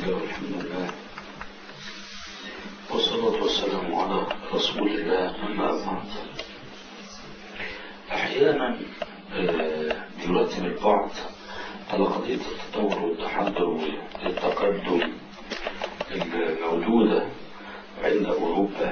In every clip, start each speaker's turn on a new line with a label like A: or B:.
A: الله والحمد لله والصلاة والسلام على رسول الله أما بعد أحيانا آه، يرتب البعض على قضية التطور والتحضر والتقدم الموجودة عند أوروبا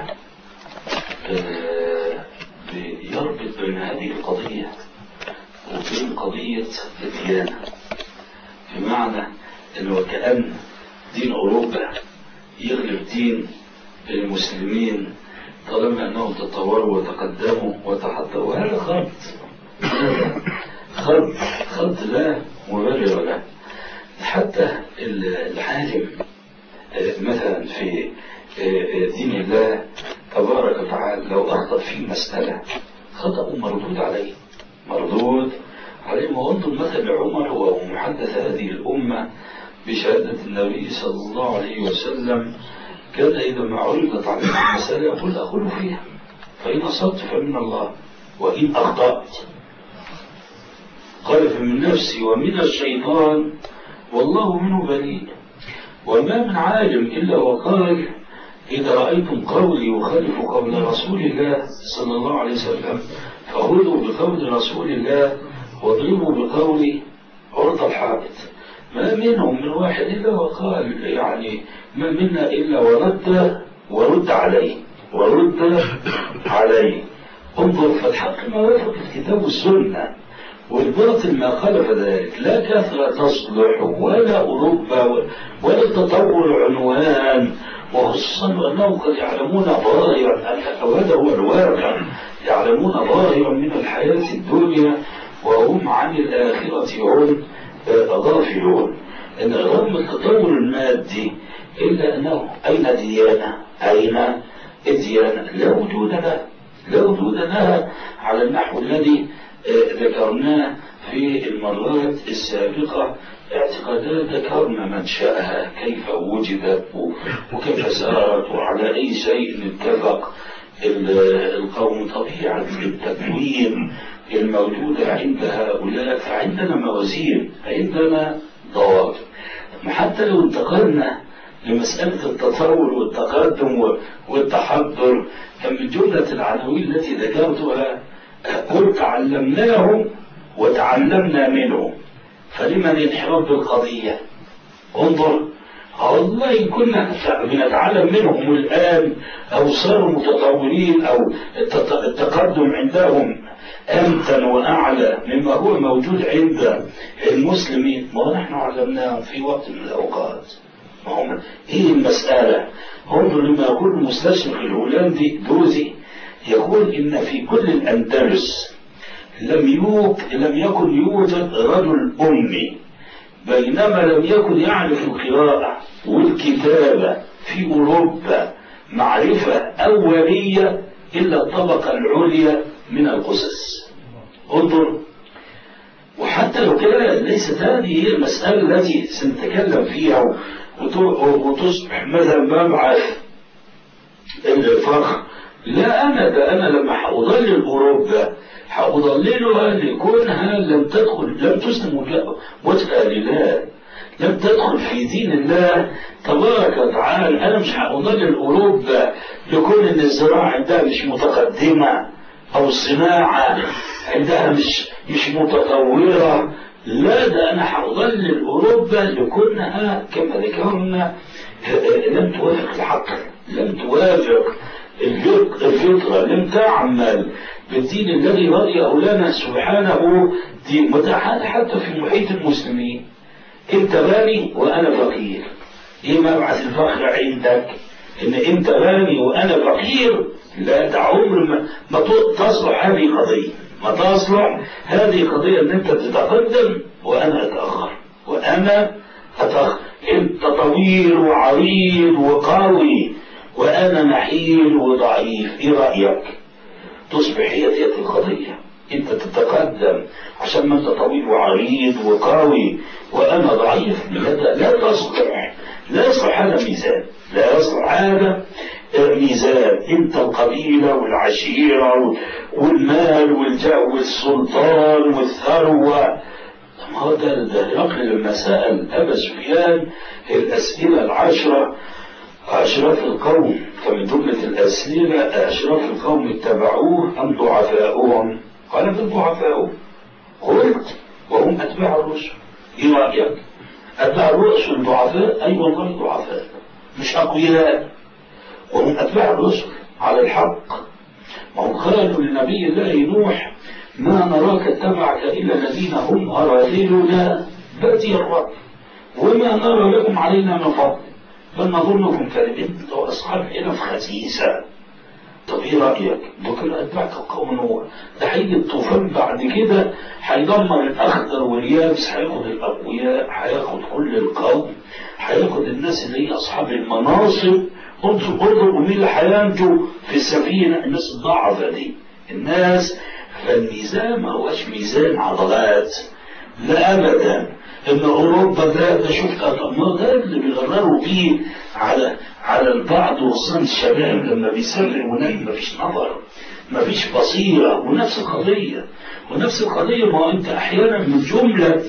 A: آه، يربط بين هذه القضية وبين قضية الديانة بمعنى أنه كأن دين أوروبا يغلب دين المسلمين طالما أنهم تطوروا وتقدموا وتحضروا وهذا خلط هذا خلط خلط لا مبرر له حتى العالم مثلا في دين الله تبارك وتعالى لو أخطأ في مسألة خطأ مردود عليه مردود عليه وانظر مثل عمر وهو محدث هذه الأمة بشهادة النبي صلى الله عليه وسلم كان إذا ما عرضت عليه المسألة يقول أقول فيها فإن أصبت فمن الله وإن أخطأت قال فمن نفسي ومن الشيطان والله منه بريء وما من عالم إلا وقال إذا رأيتم قولي يخالف قول رسول الله صلى الله عليه وسلم فخذوا بقول رسول الله واضربوا بقول عرض الحائط ما منهم من واحد إلا وقال يعني ما منا إلا ورد ورد عليه ورد عليه انظر فالحق ما وافق الكتاب والسنة والباطل ما خالف ذلك لا كثرة تصلح ولا أوروبا ولا التطور عنوان وخصوصا أنهم قد يعلمون ظاهرا وهذا هو الواقع يعلمون ظاهرا من الحياة الدنيا وهم عن الآخرة هم غافلون إن رغم التطور المادي إلا أنه أين الديانة؟ أين الديانة؟ لا وجود لها لا وجود لها على النحو الذي ذكرناه في المرات السابقة اعتقادات ذكرنا منشأها كيف وجدت وكيف سارت وعلى أي شيء اتفق القوم طبيعة التكوين الموجودة عند هؤلاء فعندنا موازين عندنا ضوابط حتى لو انتقلنا لمسألة التطور والتقدم والتحضر فمن جملة العناوين التي ذكرتها قل تعلمناهم وتعلمنا منهم فلمن الانحراف بالقضية انظر والله إن كنا بنتعلم منهم الآن أو صاروا متطورين أو التقدم عندهم أمتن وأعلى مما هو موجود عند المسلمين ما نحن علمناهم في وقت من الأوقات ما هم هي المسألة انظر لما يقول المستشرق الهولندي دوزي يقول إن في كل الأندلس لم يوك لم يكن يوجد رجل أمي بينما لم يكن يعرف القراءة والكتابة في أوروبا معرفة أولية إلا الطبقة العليا من القسس انظر وحتى لو كده ليست هذه هي المسألة التي سنتكلم فيها وتصبح مثلا مبعث الفخر لا أنا ده أنا لما حأضلل أوروبا حأضللها لكونها لم تدخل لم تسلم وجه لله لم تدخل في دين الله تبارك وتعالى أنا مش هأضلل أوروبا لكون إن الزراعة عندها مش متقدمة أو الصناعة عندها مش مش متطورة لا ده أنا هأضلل أوروبا لكونها كما ذكرنا لم توافق العقل لم توافق الفطرة لم تعمل بالدين الذي رضيه لنا سبحانه دين متاح حتى في محيط المسلمين انت غني وانا فقير ايه مبعث الفخر عندك ان انت غني وانا فقير لا ده عمر ما, ما تصلح هذه قضية ما تصلح هذه قضية ان انت تتقدم وانا اتأخر وانا اتأخر انت طويل وعريض وقوي وانا نحيل وضعيف ايه رأيك تصبح هي ديت القضية انت تتقدم عشان ما انت طويل وعريض وقوي وانا ضعيف لا, لا تصلح لا يصلح هذا ميزان لا يصلح هذا ميزان انت القبيلة والعشيرة والمال والجاه والسلطان والثروة ما هو ده ده هرقل لما سأل أبا سفيان الأسئلة العشرة أشراف القوم فمن جملة الأسئلة أشراف القوم اتبعوه أم ضعفاؤهم؟ قال بل ضعفاؤهم قلت وهم أتباع الرسل إيه رأيك؟ أتباع الرسل ضعفاء أي والله ضعفاء مش أقوياء وهم أتباع الرسل على الحق وهم قالوا لنبي الله نوح ما نراك اتبعك إلا الذين هم أراذلنا بادي الرأي وما نرى لكم علينا من فضل بل نظنكم كاذبين لو أصحاب عنف خسيسة طب ايه رأيك؟ دول أتباعك قوم نوح ده هيجي الطوفان بعد كده هيدمر الأخضر واليابس هياخد الأقوياء هياخد كل القوم هياخد الناس اللي هي أصحاب المناصب انظر انظر ومين اللي هينجو في السفينة الناس الضعفة دي الناس فالميزان ما هوش ميزان عضلات لا أبدا ان اوروبا ده ده شفت ما ده اللي بيغرروا بيه على على البعض وصل الشباب لما بيسافر هناك مفيش نظر مفيش بصيره ونفس القضيه ونفس القضيه ما هو انت احيانا من جمله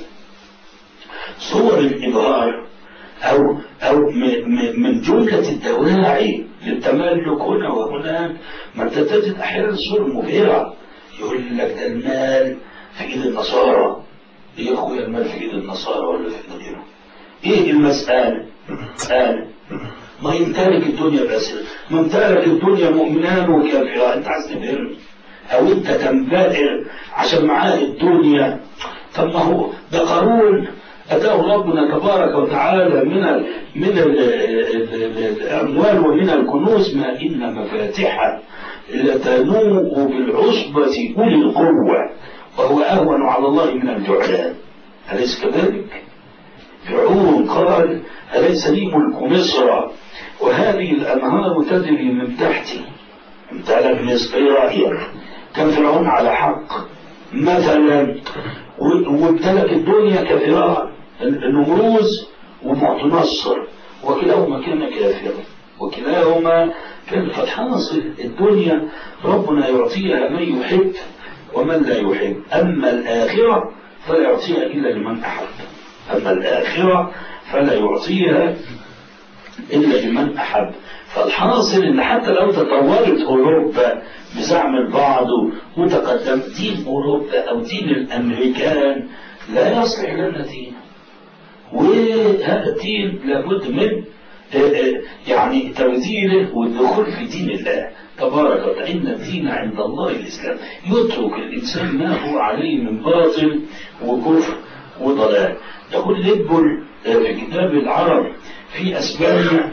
A: صور الابهار او او من جمله الدواعي للتملك هنا وهناك ما انت تجد احيانا صور مبهره يقول لك ده المال في ايد النصارى ايه يا اخويا المال في ايد النصارى ولا في ايد غيرهم؟ ايه المسألة؟ مسألة ما يمتلك الدنيا بس ما يمتلك الدنيا مؤمنان وكافران انت عايز تبهرني او انت تنبهر عشان معاه الدنيا طب ما هو ده قارون اتاه ربنا تبارك وتعالى من ال من ال الاموال ومن الكنوز ما ان مفاتحها لتنوء بالعصبة أولي القوة وهو أهون على الله من الجعلان أليس كذلك؟ فرعون قال أليس لي ملك مصر وهذه الأنهار تجري من تحتي امتلك مصر إيه رأيك؟ كان فرعون على حق مثلا وامتلك الدنيا كفرعون النمروز ومعتنصر وكلاهما كان كافرا وكلاهما كان فتحنصر الدنيا ربنا يعطيها من يحب ومن لا يحب أما الآخرة فلا يعطيها إلا لمن أحب أما الآخرة فلا يعطيها إلا لمن أحب فالحاصل إن حتى لو تطورت أوروبا بزعم البعض وتقدم دين أوروبا أو دين الأمريكان لا يصلح لنا دين وهذا الدين لابد من يعني تبديله والدخول في دين الله تبارك وتعالى إن الدين عند الله الإسلام يترك الإنسان ما هو عليه من باطل وكفر وضلال يقول ليبل في كتاب العرب في أسبانيا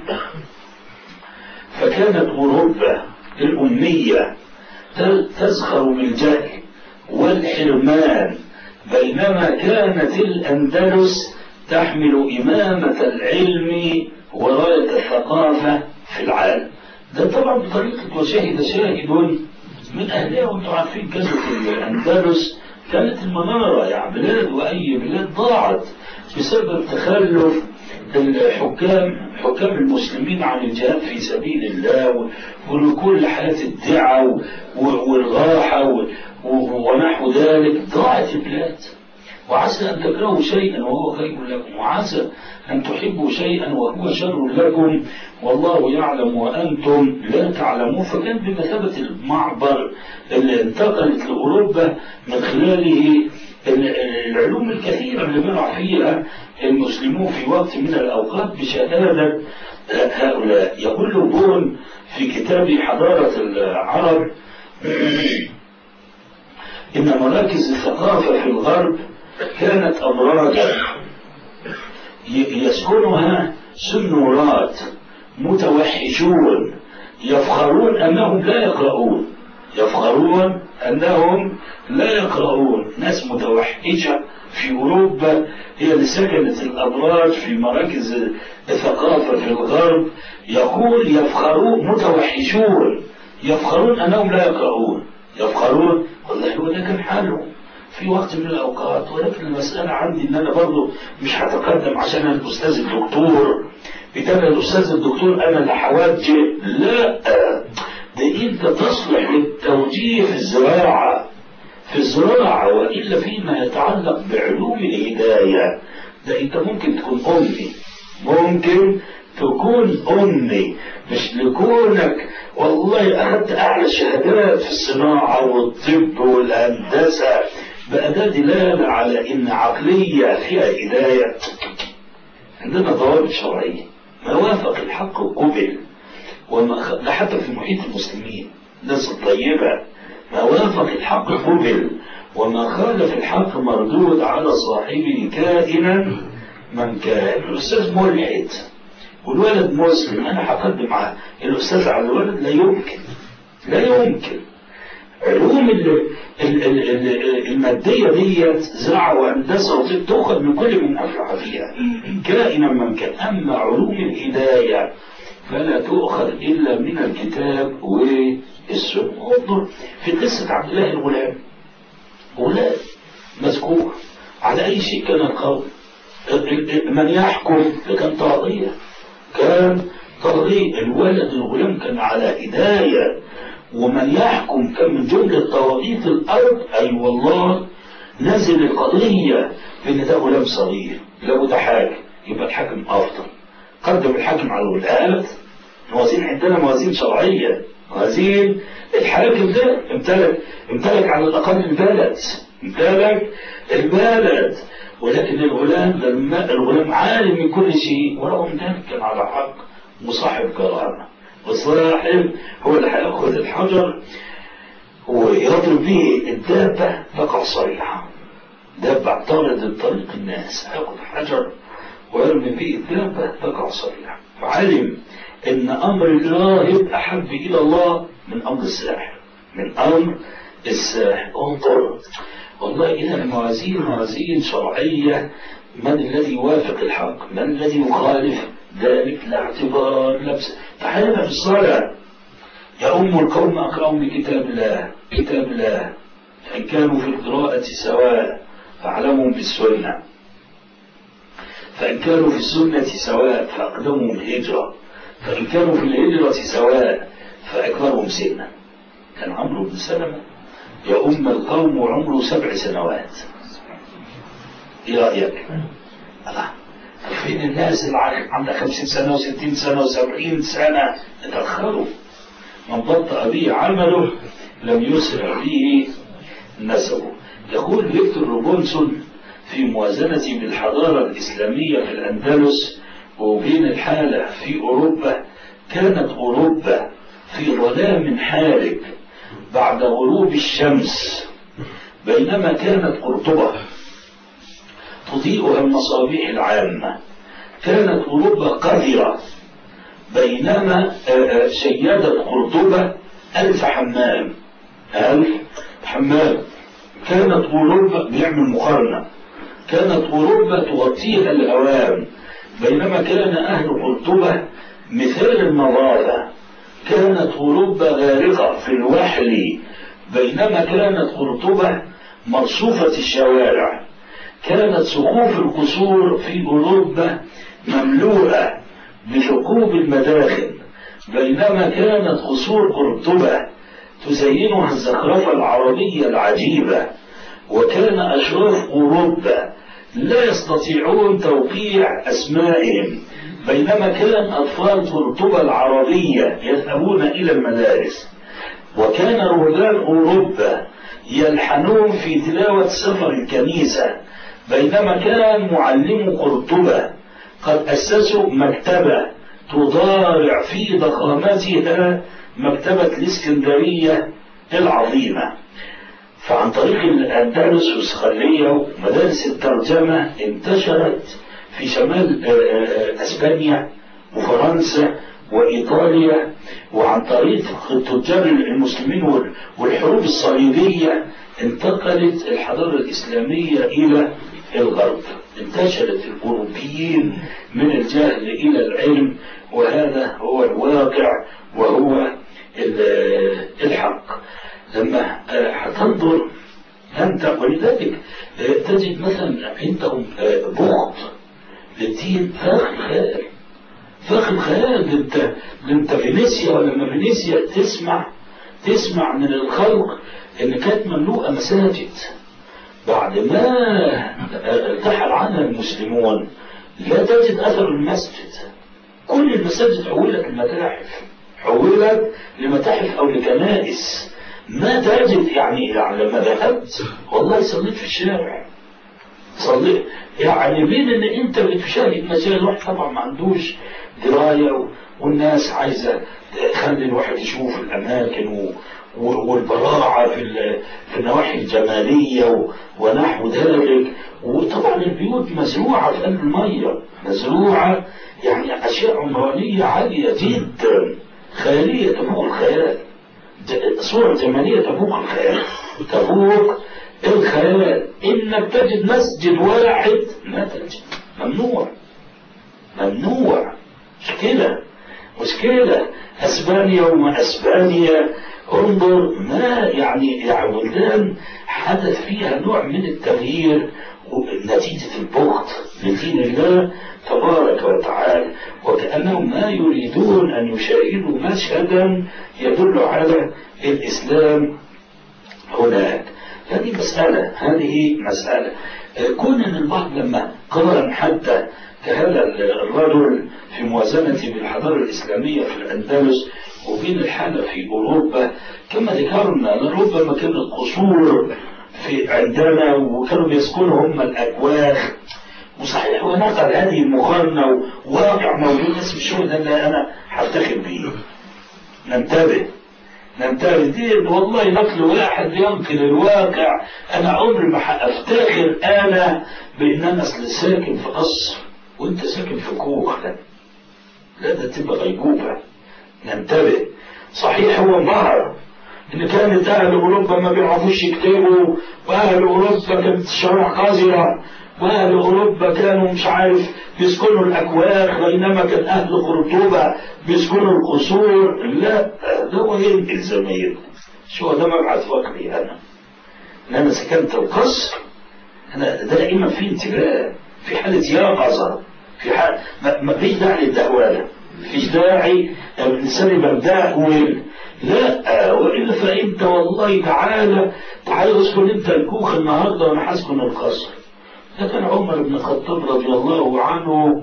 A: فكانت أوروبا الأمية تزخر بالجهل والحرمان بينما كانت الأندلس تحمل إمامة العلم وراية الثقافة في العالم ده طبعا بطريقة وشاهد شاهد من أهلها وانتم عارفين كانت الأندلس كانت المنارة يعني بلاد وأي بلاد ضاعت بسبب تخلف الحكام حكام المسلمين عن الجهاد في سبيل الله ولكل حياة الدعاء والراحة ونحو ذلك ضاعت البلاد وعسى أن تكرهوا شيئا وهو خير لكم وعسى أن تحبوا شيئا وهو شر لكم والله يعلم وأنتم لا تعلمون فكان بمثابة المعبر اللي انتقلت لأوروبا من خلاله العلوم الكثيرة اللي بنع فيها المسلمون في وقت من الأوقات بشهادة هؤلاء يقول بون في كتاب حضارة العرب إن مراكز الثقافة في الغرب كانت أبراجا يسكنها سنورات متوحشون يفخرون أنهم لا يقرؤون يفخرون أنهم لا يقرؤون ناس متوحشة في أوروبا هي اللي سكنت الأبراج في مراكز الثقافة في الغرب يقول يفخرون متوحشون يفخرون أنهم لا يقرؤون يفخرون والله هو ده كان حالهم في وقت من الأوقات ولكن المسألة عندي إن أنا برضه مش هتقدم عشان أنا الأستاذ الدكتور بدل الأستاذ الدكتور أنا اللي هوجه لا ده أنت تصلح للتوجيه في الزراعة في الزراعة وإلا فيما يتعلق بعلوم الهداية ده أنت ممكن تكون أمي ممكن تكون أمي مش لكونك والله أخذت أعلى شهادات في الصناعة والطب والهندسة بقى ده دلالة على إن عقلية فيها هداية عندنا ضوابط شرعية ما وافق الحق قبل وما خ... ده حتى في محيط المسلمين الناس الطيبة ما وافق الحق قبل وما خالف الحق مردود على صاحبه كائنا من كان الأستاذ ملحد والولد مسلم أنا هقدم على الأستاذ على الولد لا يمكن لا يمكن علوم ال ال ال ال المادية ديت زراعة وهندسة وطب تؤخذ من كل من أفلح فيها كائنا من كان أما علوم الهداية فلا تؤخذ إلا من الكتاب والسنة انظر في قصة عبد الله الغلام غلام مذكور على أي شيء كان القول من يحكم كان طاغية كان طاغية الولد الغلام كان على هداية ومن يحكم كان من جملة طواغيت الأرض أي أيوة والله نزل القضية بأن ده غلام صغير لابد حاكم يبقى الحاكم أفضل قدم الحاكم على الولاءات موازين عندنا موازين شرعية موازين الحاكم ده امتلك امتلك على الأقل البلد امتلك البلد ولكن الغلام لما الغلام عالم من كل شيء ورغم ذلك كان على حق وصاحب كرامة وصاحب هو اللي هياخذ الحجر ويضرب به الدابة تقع صريحة دابة اعترضت طريق الناس هياخذ حجر ويرمي به الدابة تقع صريحة فعلم ان امر الراهب احب الى الله من امر الساحر من امر الساحر انظر والله إذا الموازين موازين شرعية من الذي يوافق الحق من الذي يخالف ذلك لا اعتبار لبس تعالى في الصلاة يا أم القوم أقرأهم بكتاب الله كتاب الله فإن كانوا في القراءة سواء فأعلمهم بالسنة فإن كانوا في السنة سواء فأقدمهم الهجرة فإن كانوا في الهجرة سواء فأكبرهم سنا كان عمرو بن سلمة يا أم القوم وعمره سبع سنوات ايه رأيك؟ الله فين الناس اللي عندها خمسين سنة وستين سنة وسبعين سنة اتأخروا من بطأ به عمله لم يسرع به نسبه يقول فيكتور روبنسون في موازنته بالحضارة الإسلامية في الأندلس وبين الحالة في أوروبا كانت أوروبا في ظلام حارق بعد غروب الشمس بينما كانت قرطبة تضيئها المصابيح العامة كانت أوروبا قذرة بينما شيدت قرطبة ألف حمام ألف حمام كانت أوروبا بيعمل مقارنة كانت أوروبا تغطيها الهوام بينما كان أهل قرطبة مثال النظافة كانت أوروبا غارقة في الوحل بينما كانت قرطبة مرصوفة الشوارع كانت سقوف القصور في أوروبا مملوءة بثقوب المداخل بينما كانت قصور قرطبة تزينها الزخرفة العربية العجيبة وكان أشراف أوروبا لا يستطيعون توقيع أسمائهم بينما كان أطفال قرطبة العربية يذهبون إلى المدارس وكان رهبان أوروبا يلحنون في تلاوة سفر الكنيسة بينما كان معلم قرطبة قد أسسوا مكتبة تضارع في ضخامتها مكتبة الإسكندرية العظيمة فعن طريق الأندلس والسخلية ومدارس الترجمة انتشرت في شمال اسبانيا وفرنسا وايطاليا وعن طريق التجار المسلمين والحروب الصليبيه انتقلت الحضاره الاسلاميه الى الغرب انتشرت الاوروبيين من الجهل الى العلم وهذا هو الواقع وهو الحق لما هتنظر انت ولذلك تجد مثلا عندهم بغض للدين فاخر خيال فاخر خيال انت انت فينيسيا ولما فينيسيا تسمع تسمع من الخلق ان كانت مملوءه مساجد بعد ما ارتحل عنها المسلمون لا تجد اثر المسجد كل المساجد حولت لمتاحف حولت لمتاحف او لكنائس ما تجد يعني, يعني لما ذهبت والله صليت في الشارع صليت يعني بين ان انت بتشاهد مجال واحد طبعا ما عندوش درايه والناس عايزه تخلي الواحد يشوف الاماكن و والبراعة في, في النواحي الجمالية ونحو ذلك وطبعا البيوت مزروعة في قلب المية مزروعة يعني أشياء عمرانية عالية جدا خيالية تفوق الخيال صورة جمالية تفوق الخيال تفوق الخيال إنك تجد مسجد واحد ما تجد ممنوع ممنوع مشكلة مشكلة أسبانيا وما أسبانيا انظر ما يعني يعني بلدان حدث فيها نوع من التغيير نتيجة البغض لدين الله تبارك وتعالى وكأنهم ما يريدون أن يشاهدوا مشهدا يدل على الإسلام هناك هذه مسألة هذه مسألة كون أن البعض لما قارن حتى كهذا الرجل في موازنته بالحضارة الإسلامية في الأندلس وبين الحالة في أوروبا كما ذكرنا ربما كانت قصور في عندنا وكانوا بيسكنوا هم الأكواخ وصحيح ونقل هذه المقارنة وواقع موجود اسم الشغل ده اللي أنا هفتخر به ننتبه ننتبه دي والله نقل واحد ينقل الواقع أنا عمري ما هفتخر أنا بإن أنا ساكن في قصر وأنت ساكن في كوخ لا لا ده تبقى غيبوبة ننتبه صحيح هو ظهر ان كانت اهل اوروبا ما بيعرفوش يكتبوا واهل اوروبا كانت الشوارع قذره واهل اوروبا كانوا مش عارف بيسكنوا الاكواخ بينما كان اهل قرطبه بيسكنوا القصور لا ده هو ينقل زميل شو ده مبعث فقري انا ان انا سكنت القصر انا ده دائما في انتباه في حاله يقظه في حال ما فيش داعي للدهوله فيش داعي الانسان يبقى مدهول لا والا فانت والله تعالى تعالى اسكن انت الكوخ النهارده وانا هسكن القصر ده كان عمر بن الخطاب رضي الله عنه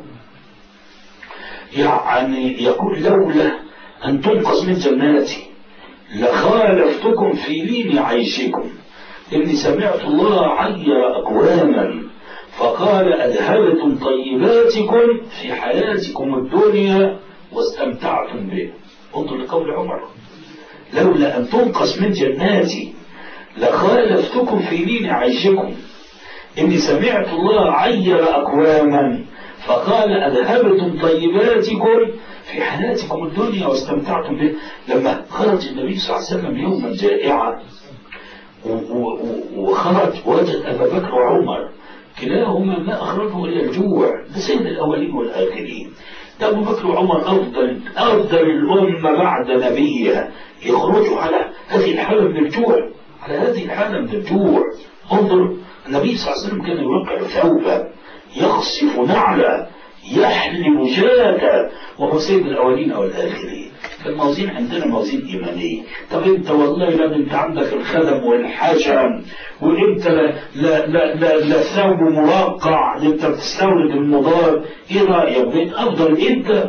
A: يعني يقول لولا ان تنقص من جناتي لخالفتكم في لين عيشكم اني سمعت الله عير اقواما فقال اذهبتم طيباتكم في حياتكم الدنيا واستمتعتم به انظر لقول عمر لولا أن تنقص من جناتي لخالفتكم في لين عيشكم إني سمعت الله عير أقواما فقال أذهبتم طيباتكم في حياتكم الدنيا واستمتعتم به لما خرج النبي صلى الله عليه وسلم يوما جائعا وخرج وجد أبا بكر وعمر كلاهما ما أخرجه إلى الجوع ده سيد الأولين والآخرين ده أبو بكر وعمر أفضل أفضل الأمة بعد نبيها يخرجوا على هذه الحالة من الجوع على هذه الحالة من الجوع انظر النبي صلى الله عليه وسلم كان يوقع ثوبا يخصف نعلا يحلب شاة وهو سيد الأولين والآخرين الموازين عندنا موازين إيمانية طب أنت والله لا أنت عندك الخدم والحشم وأنت لا لا لا لا, لا ثوب مرقع أنت بتستورد المضاد إيه رأيك بيت أفضل أنت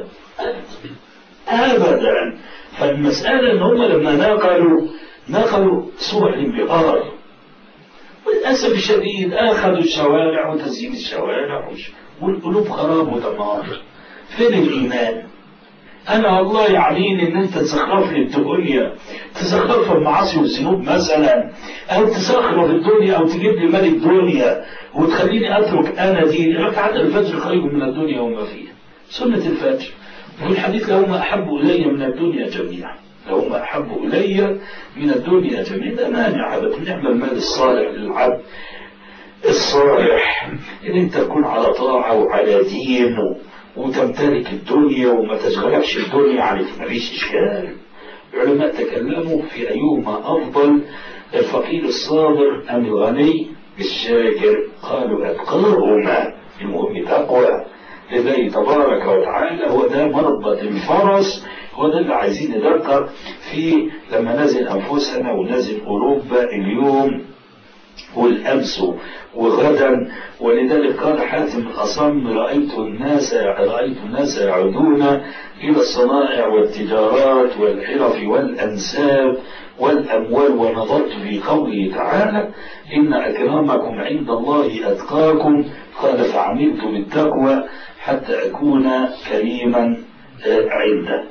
A: أبدا فالمسألة إن هم لما نقلوا نقلوا صور الانبهار وللأسف الشديد أخذوا الشوارع وتزيين الشوارع والقلوب خراب ودمار فين الإيمان؟ أنا والله يعنيني إن أنت تزخرف لي الدنيا تزخرف المعاصي والذنوب مثلا أو تزخرف الدنيا أو تجيب لي مال الدنيا وتخليني أترك أنا ديني ركعة الفجر خير من الدنيا وما فيها سنة الفجر وفي الحديث لهما أحب إلي من الدنيا جميعا لهما أحب إلي من الدنيا جميعا ده مانع هذا نعم المال الصالح للعبد الصالح إن أنت تكون على طاعة وعلى دين وتمتلك الدنيا وما تشغلكش الدنيا عن مفيش إشكال العلماء تكلموا في أيهما أفضل الفقير الصابر أم الغني الشاكر قالوا أتقاهما المهم تقوى لله تبارك وتعالى هو ده مربط الفرس هو ده اللي عايزين ندقق في لما نزل أنفسنا ونزل أوروبا اليوم والأمس وغدا ولذلك قال حاتم الأصم رأيت الناس رأيت الناس يعودون إلى الصنائع والتجارات والحرف والأنساب والأموال ونظرت في قوله تعالى إن أكرمكم عند الله أتقاكم قال فعملت بالتقوى حتى أكون كريما عنده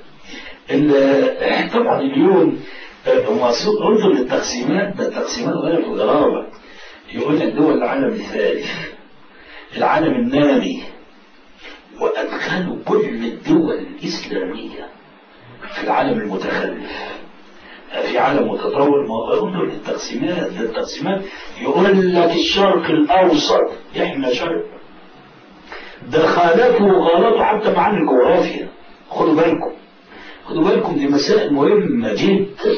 A: طبعا اليوم انظر للتقسيمات ده التقسيمات غير في الغرابة يقول لك دول العالم الثالث العالم النامي وأدخلوا كل الدول الإسلامية في العالم المتخلف في عالم متطور ما انظر للتقسيمات للتقسيمات يقول لك الشرق الأوسط إحنا شرق ده خالفوا وغلطوا حتى معاني الجغرافيا خدوا بالكم خدوا بالكم دي مسائل مهمة جدا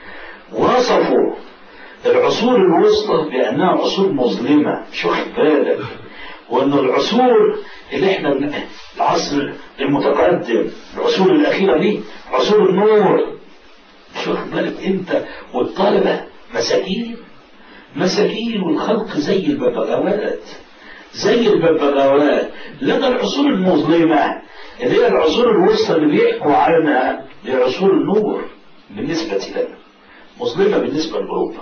A: وصفوا العصور الوسطى بأنها عصور مظلمة مش واخد بالك وأن العصور اللي احنا العصر المتقدم العصور الأخيرة دي عصور النور مش واخد بالك أنت والطلبة مساكين مساكين والخلق زي الببغاوات زي الببغاوات لدى العصور المظلمة اللي هي العصور الوسطى اللي بيحكوا عنها هي عصور النور بالنسبة لنا مظلمة بالنسبة لأوروبا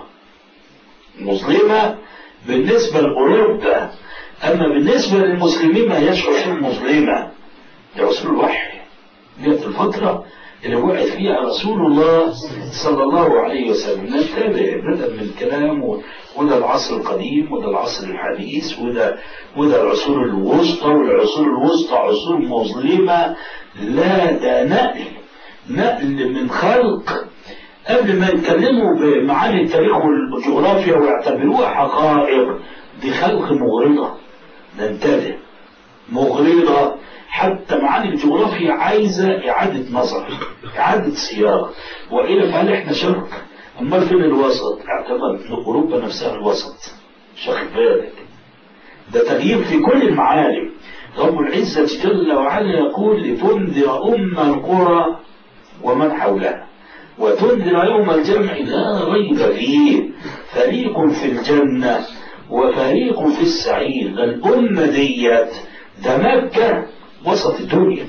A: مظلمة بالنسبة لأوروبا أما بالنسبة للمسلمين ما هياش عصور مظلمة دي عصور الوحي ديت الفترة اللي وقعت فيها رسول الله صلى الله عليه وسلم نتابع بدأ من الكلام وده العصر القديم وده العصر الحديث وده وده العصور الوسطى والعصور الوسطى عصور مظلمة لا ده نقل نقل من خلق قبل ما يتكلموا بمعاني التاريخ والجغرافيا ويعتبروها حقائق دي خلق مغرضة ننتبه مغرضة حتى معاني الجغرافيا عايزة إعادة نظر إعادة صياغة وإلا فهل إحنا شرق أمال فين الوسط اعتبر أوروبا نفسها الوسط مش واخد بالك ده تغيير في كل المعالم رب العزة جل وعلا يقول لتنذر أم القرى ومن حولها وتنذر يوم الجمع لا ريب فيه فريق في الجنة وفريق في السعير ده الأمة ديت ده مكة وسط الدنيا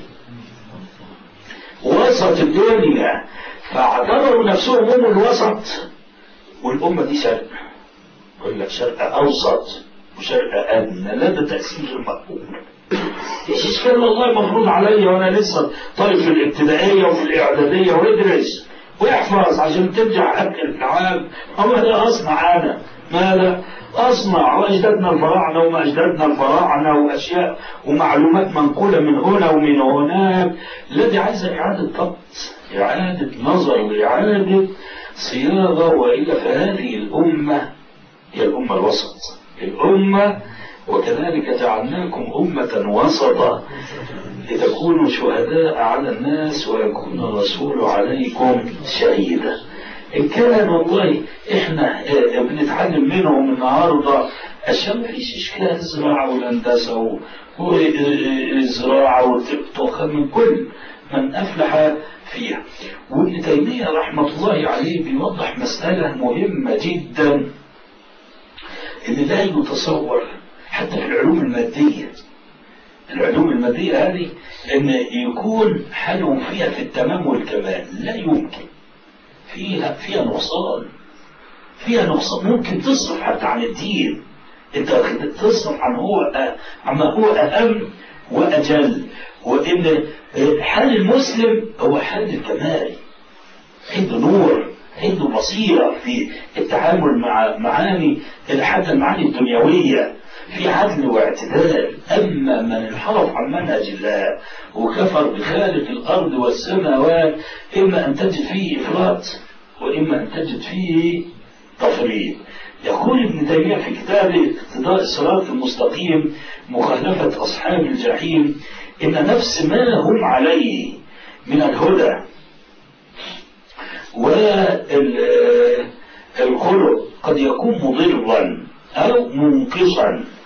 A: وسط الدنيا فاعتبروا نفسهم هم الوسط والأمة دي شرق يقول لك شرق أوسط وشرق أدنى لا ده تأسيس المقبول ايش اشكال والله مفروض عليا وانا لسه طالب في الابتدائيه وفي الاعداديه ويدرس ويحفظ عشان تنجح اكل العام اما ده اصنع انا ماذا اصنع واجدادنا الفراعنه وما اجدادنا الفراعنه واشياء ومعلومات منقوله من هنا ومن هناك الذي عايزه اعاده ضبط اعاده نظر واعاده صياغه والا فهذه الامه هي الامه الوسط الامه وكذلك جعلناكم أمة وسطا لتكونوا شهداء على الناس ويكون الرسول عليكم شهيدا إن كان والله إحنا بنتعلم منهم النهاردة أشياء ما فيش إشكال زراعة والهندسة والزراعة والطبخ من كل من أفلح فيها وابن تيمية رحمة الله عليه بيوضح مسألة مهمة جدا إن لا يتصور حتى في العلوم المادية العلوم المادية هذه أن يكون حالهم فيها في التمام والكمال لا يمكن فيها فيها نقصان فيها نقصان ممكن تصرف حتى عن الدين انت تصرف عن هو عما هو أهم وأجل وإن حال المسلم هو حال الكمال عنده نور عنده بصيرة في التعامل مع معاني حتى المعاني الدنيوية في عدل واعتدال أما من انحرف عن منهج الله وكفر بخالق الأرض والسماوات إما أن تجد فيه إفراط وإما أن تجد فيه تفريط يقول ابن تيمية في كتابه اقتضاء الصراط المستقيم مخالفة أصحاب الجحيم إن نفس ما هم عليه من الهدى والخلق قد يكون مضرا أو منقصا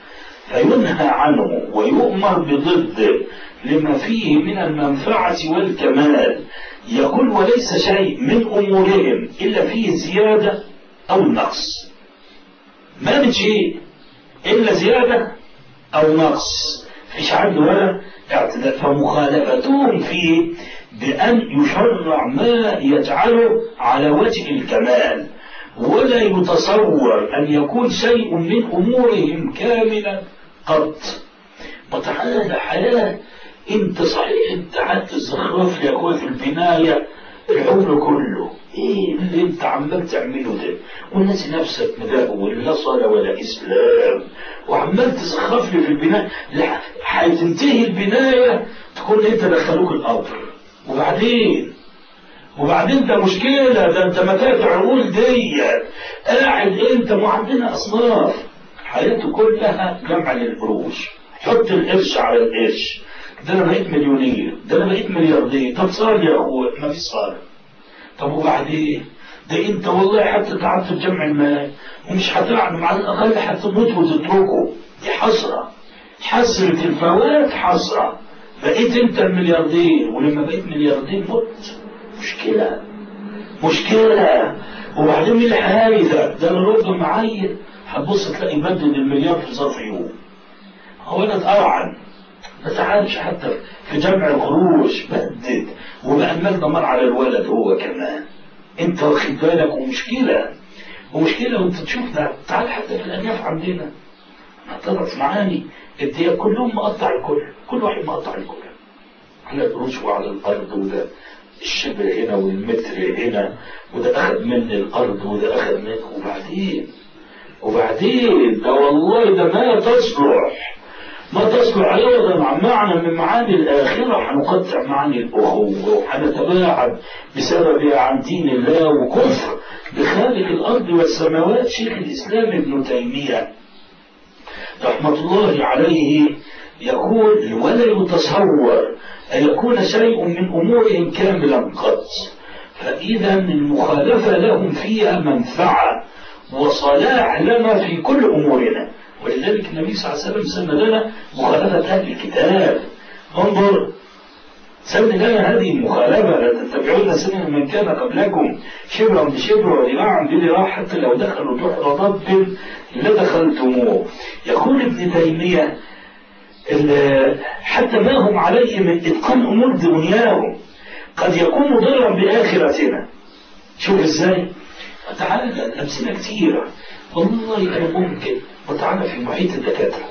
A: فينهى عنه ويؤمر بضده لما فيه من المنفعة والكمال يقول وليس شيء من أمورهم إلا فيه زيادة أو نقص ما من شيء إلا زيادة أو نقص فيش عنده ولا اعتداء فمخالفتهم فيه بأن يشرع ما يجعله على وجه الكمال ولا يتصور أن يكون شيء من أمورهم كاملا قط وتعالى حياة انت صحيح انت قعدت تزخرف يا اخويا في البناية العمر كله ايه اللي انت عمال تعمله ده والناس نفسك مداول لا صلاة ولا اسلام وعمال تزخرف لي في البناية لا هتنتهي البناية تكون انت دخلوك القبر وبعدين وبعدين ده مشكلة ده انت مكانت عقول ديت قاعد انت وعندنا اصناف حياته كلها جمع للقروش حط القرش على القرش ده انا بقيت مليونير ده انا بقيت ملياردير طب صار يا اخويا ما في صار طب وبعدين ده انت والله حتى تعبت في جمع المال ومش هتعمل على الاقل هتموت وتتركه دي حسره حسره الفوات حسره بقيت انت الملياردير ولما بقيت ملياردير مت مشكله مشكله وبعدين مين اللي هيهايدك ده انا رد معين هتبص تلاقي بدد المليار في ظرف يوم هو انا اتقرعن ما تعالش حتى في جمع القروش بدد وبقى المال دمار على الولد هو كمان انت واخد بالك ومشكله ومشكله وانت تشوف ده تعال حتى في الارياف عندنا هتضغط معاني الدنيا كلهم مقطع الكل كل واحد مقطع الكل على القروش وعلى الارض وده الشبر هنا والمتر هنا وده اخذ مني الارض وده اخذ منك وبعدين وبعدين ده والله ده ما تصلح ما تصلح أيضا معنى من معاني الآخرة هنقطع معاني الأخوة وهنتباعد بسببها عن دين الله وكفر بخالق الأرض والسماوات شيخ الإسلام ابن تيمية رحمة الله عليه يقول ولا يتصور أن يكون شيء من أمورهم كاملا قط فإذا المخالفة لهم فيها منفعة وصلاح لنا في كل أمورنا ولذلك النبي صلى الله عليه وسلم سن لنا مخالفة أهل الكتاب انظر سن لنا هذه المخالفة لا تتبعون سنن من كان قبلكم شبرا بشبر وذراعا بذراع حتى لو دخلوا جحر ضب لدخلتموه يقول ابن تيمية حتى ما هم عليه من إتقان أمور دنياهم قد يكون ضرا بآخرتنا شوف ازاي تعالى الأمثلة كثيرة والله أنا ممكن وتعالى في محيط الدكاترة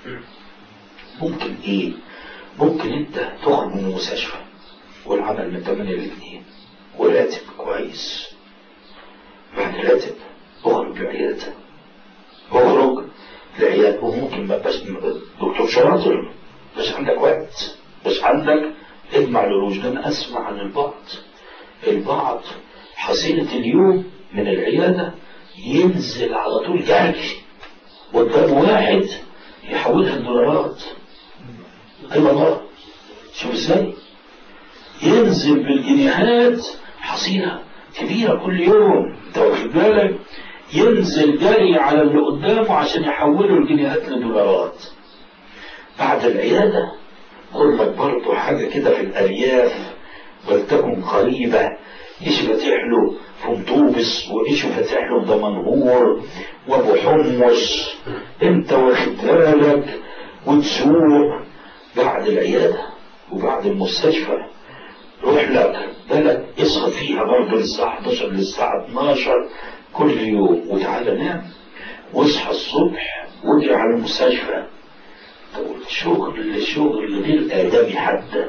A: ممكن إيه ممكن أنت تخرج من المستشفى والعمل من 8 ل 2 وراتب كويس بعد راتب اخرج العيادة اخرج العيادة وممكن ما بس دكتور شاطر بس عندك وقت بس عندك اجمع الروج ده انا اسمع عن البعض البعض حصيلة اليوم من العيادة ينزل على طول جري قدام واحد يحولها لدولارات اي والله شوف ازاي ينزل بالجنيهات حصيلة كبيرة كل يوم انت واخد بالك ينزل جري على اللي قدامه عشان يحولوا الجنيهات لدولارات بعد العيادة قل لك برضه حاجة كده في الأرياف ولتكن قريبة ايش فاتح له في مطوبس وايش فاتح له في دمنهور وابو حمص انت واخد بالك وتسوق بعد العيادة وبعد المستشفى روح لك بلد اسهر فيها برضه للساعة 11 للساعة 12 كل يوم وتعالى نام واصحى الصبح وادعي على المستشفى تقول شغل شغل غير آدمي حتى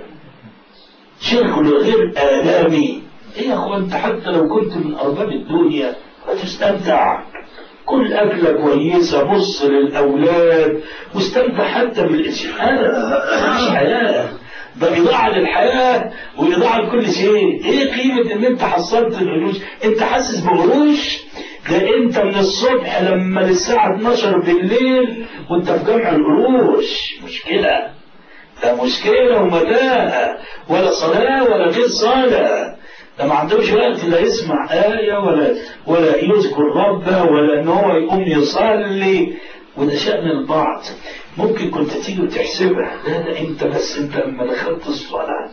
A: شغل غير آدمي ايه يا اخوان انت حتى لو كنت من ارباب الدنيا هتستمتع كل أكلة كويسة بص للأولاد واستمتع حتى بالإسعاد مش حياة ده إضاعة للحياة وإضاعة لكل شيء إيه قيمة إن أنت حصلت القروش أنت حاسس بقروش ده أنت من الصبح لما للساعة 12 بالليل وأنت في جمع القروش مشكلة ده مشكلة ومتاهة ولا صلاة ولا غير صلاة ده ما عندوش وقت لا يسمع آية ولا ولا يذكر ربه ولا إن هو يقوم يصلي وده شأن البعض ممكن كنت تيجي وتحسبها لا ده انت بس انت لما دخلت الصلاة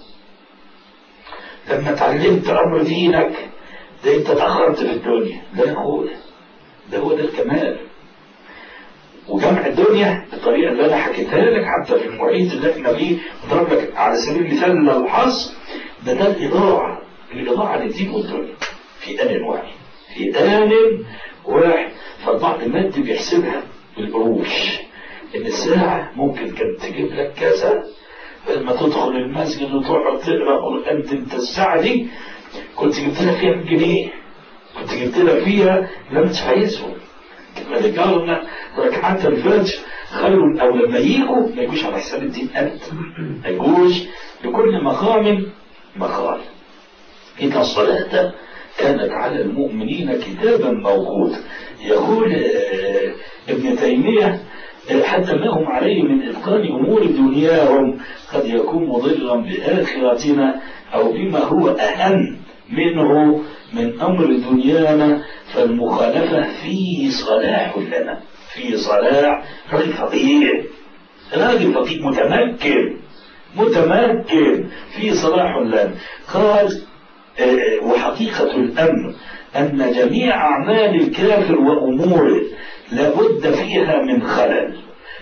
A: لما اتعلمت امر دينك ده انت تأخرت في الدنيا ده هو ده ده هو ده الكمال وجمع الدنيا بالطريقة اللي انا حكيتها لك حتى في المعيد اللي احنا فيه بضرب لك على سبيل المثال لو حص ده ده الإضاعة الإضاعة للدين والدنيا في آن واحد في آن واحد فالبعض المادي بيحسبها بالقروش ان الساعة ممكن كانت تجيب لك كذا لما تدخل المسجد وتقعد تقرا قرآن انت الساعة دي كنت جبت لها فيها 100 جنيه كنت جبت لها فيها لم تفايزهم كما ذكرنا ركعات الفجر خير او لما يجوا ما يجوش على حساب الدين انت ما يجوش لكل مقام مقال إن الصلاة كانت على المؤمنين كتابا موقوتا يقول آه، ابن تيمية آه، حتى ما هم عليه من إتقان أمور دنياهم قد يكون مضرا بآخرتنا أو بما هو أهم منه من أمر دنيانا فالمخالفة فيه صلاح لنا فيه صلاح راجل فقيه راجل فقيه متمكن متمكن فيه صلاح لنا قال آه، وحقيقة الأمر أن جميع أعمال الكافر وأموره لابد فيها من خلل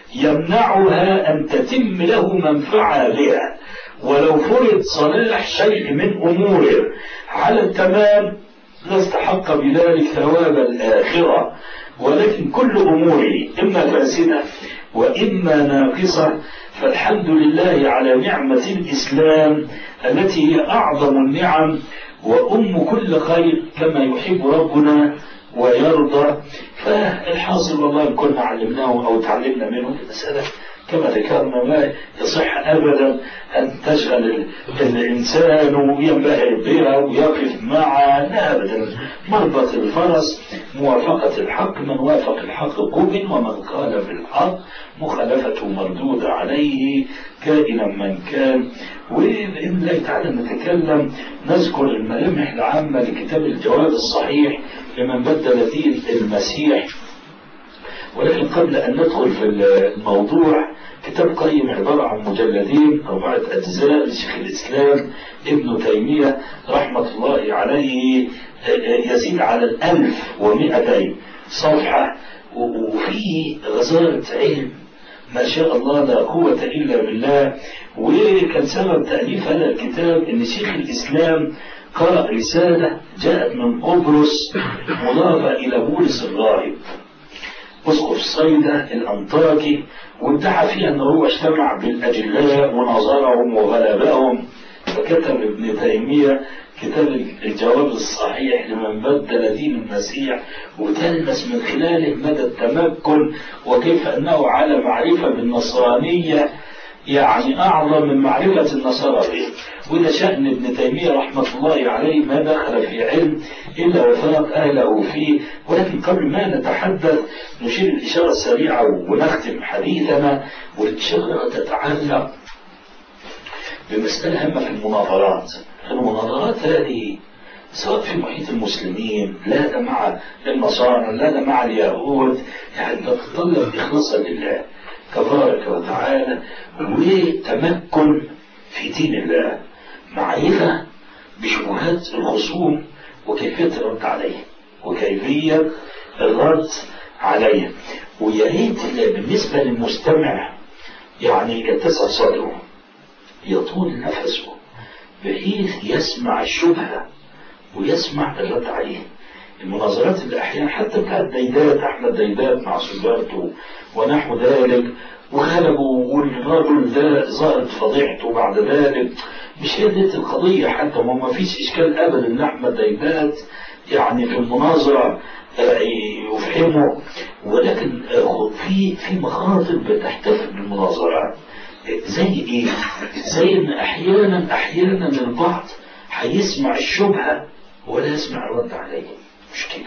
A: يمنعها أن تتم له منفعة بها ولو فرض صلاح شيء من أموره على التمام لاستحق بذلك ثواب الآخرة ولكن كل أموره إما فاسدة وإما ناقصة فالحمد لله على نعمة الإسلام التي هي أعظم النعم وأم كل خير كما يحب ربنا ويرضى فالحاصل والله إن كنا علمناه أو تعلمنا منه المسألة كما ذكرنا ما يصح أبدا أن تشغل ال- الإنسان وينبهر بها ويقف معها لا أبدا مربط الفرس موافقة الحق من وافق الحق قبل ومن قال بالحق مخالفته مردودة عليه كائنا من كان وبإذن الله تعالى نتكلم نذكر الملامح العامة لكتاب الجواب الصحيح لمن بدل دين المسيح ولكن قبل أن ندخل في الموضوع كتاب قيم عبارة عن مجلدين أربعة أجزاء لشيخ الإسلام ابن تيمية رحمة الله عليه يزيد على الألف ومئتين صفحة وفيه غزارة علم ما شاء الله لا قوة إلا بالله وكان سبب تأليف هذا الكتاب أن شيخ الإسلام قرأ رسالة جاءت من قبرص مضافة إلى بولس الراهب أسقف صيدا الأنطاكي وادعى فيها أنه هو اجتمع بالأجلاء ونظرهم وغلبهم فكتب ابن تيمية كتاب الجواب الصحيح لمن بدل دين المسيح وتلمس من خلاله مدى التمكن وكيف أنه على معرفة بالنصرانية يعني أعظم من معرفة النصارى به وده شأن ابن تيمية رحمة الله عليه ما دخل في علم إلا وفرق أهله فيه ولكن قبل ما نتحدث نشير الإشارة السريعة ونختم حديثنا والإشارة تتعلق بمسألة هامة في المناظرات المناظرات هذه سواء في محيط المسلمين لا ده مع النصارى لا ده مع اليهود يعني تتطلب إخلاصا لله تبارك وتعالى وتمكن في دين الله معرفة بشبهات الخصوم وكيفية الرد عليه وكيفية الرد عليه ويا ريت بالنسبة للمستمع يعني يتسع صدره يطول نفسه بحيث يسمع الشبهة ويسمع الرد عليه المناظرات اللي احيانا حتى بتاعت ديدات احمد ديدات مع سجارته ونحو ذلك وغلبوا والرجل ده ظهرت فضيحته بعد ذلك مش هي دي القضية حتى ما ما فيش إشكال أبدا إن أحمد ديدات يعني في المناظرة يفهمه ولكن في في مخاطر بتحتفل بالمناظرات زي ايه؟ زي ان احيانا احيانا البعض هيسمع الشبهه ولا يسمع الرد عليه مشكله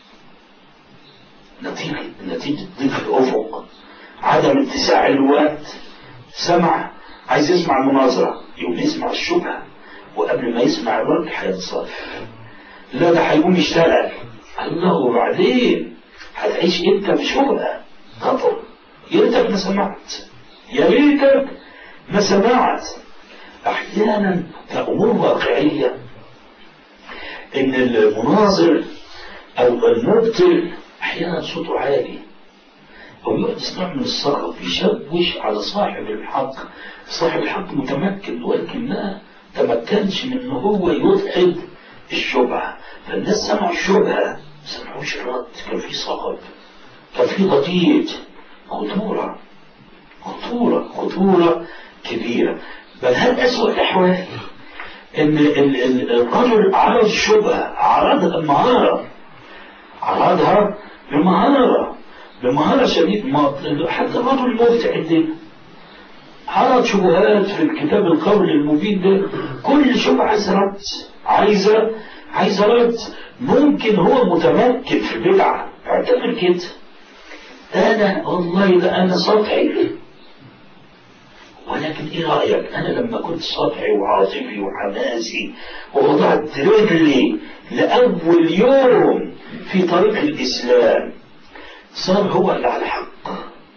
A: نتيجه نتيجه ضيق الافق عدم اتساع الوقت سمع عايز يسمع المناظره يقوم يسمع الشبهه وقبل ما يسمع الرد هينصرف لا ده هيقوم يشتغل الله وبعدين هتعيش انت بشبهه خطر انت ما سمعت يا ريتك ما سمعت احيانا كامور واقعيه ان المناظر او المبطل احيانا صوته عالي او يحدث نوع من الصخب يشوش على صاحب الحق صاحب الحق متمكن ولكن ما تمكنش من ان هو يوحد الشبهه فالناس سمعوا الشبهه ما سمعوش الرد كان في صخب كان في ضجيج خطوره خطوره خطوره كبيره بل هل اسوء الاحوال ان ال- ال- الرجل عرض الشبهه عرضها بمهاره عرضها بمهاره بمهاره شديده ما- حتى الرجل المبدع عندنا عرض شبهات في الكتاب القول المبين ده كل شبهه عايزه رد عايزه عايزه رد ممكن هو متمكن في البدعه اعتبر كده انا والله ده انا سطحي ولكن ايه رايك انا لما كنت سطحي وعاطفي وحماسي ووضعت رجلي لاول يوم في طريق الاسلام صار هو اللي على حق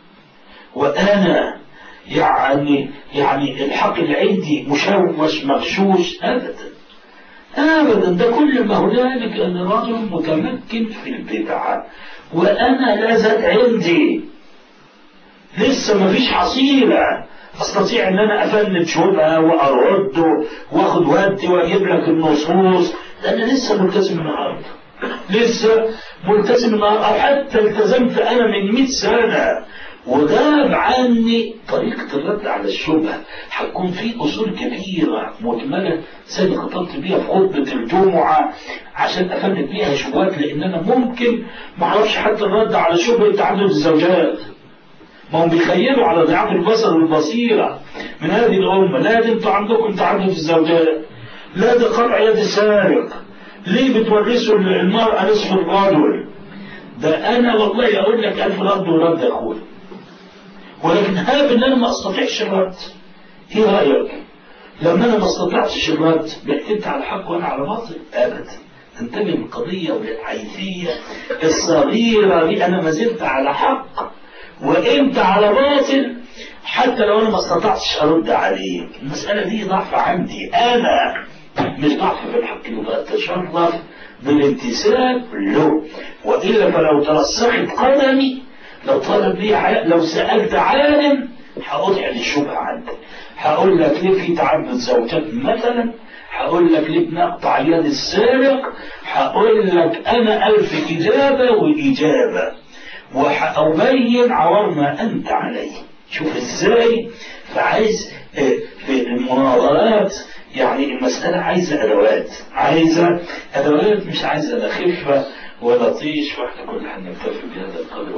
A: وانا يعني يعني الحق اللي عندي مشوش مغشوش ابدا ابدا ده كل ما هنالك ان رجل متمكن في البدعه وانا لا زال عندي لسه ما فيش حصيله استطيع ان انا افند شبهه وارد واخد ودي واجيب لك النصوص ده انا لسه ملتزم النهارده لسه ملتزم النهارده او حتى التزمت انا من 100 سنه وغاب عني طريقة الرد على الشبهة هتكون في أصول كبيرة مجملة زي خطبت بيها في خطبة الجمعة عشان أفند بيها شبهات لأن أنا ممكن ما أعرفش حتى الرد على شبهة تعدد الزوجات ما هم بيخيلوا على ضعاف البصر والبصيرة من هذه الأمة لا ده انتوا عندكم تعدد الزوجات لا ده قطع يد السارق ليه بتورثوا المرأة نصف الرجل ده أنا والله أقول لك ألف رد ورد يا أخوي ولكن هاب ان انا ما استطيعش الرد ايه رايك لما انا ما استطعتش الرد بقيت على حق وانا على باطل ابدا انتبه للقضيه وللحيثيه الصغيره دي انا ما زلت على حق وانت على باطل حتى لو انا ما استطعتش ارد عليك المساله دي ضعف عندي انا مش ضعف في الحق يبقى اتشرف بالانتساب له والا فلو ترسخت قدمي لو طلب لي ع- لو سألت عالم هأضع الشبهة عندك هقول لك ليه في تعدد زوجات مثلا هقول لك ليه بنقطع يد السارق هقول لك أنا ألف إجابة وإجابة وهأبين عوار ما أنت عليه شوف إزاي فعايز آه، في المناظرات يعني المسألة عايزة أدوات عايزة أدوات مش عايزة لا خفة ولا طيش واحنا كنا هنكتفي بهذا القدر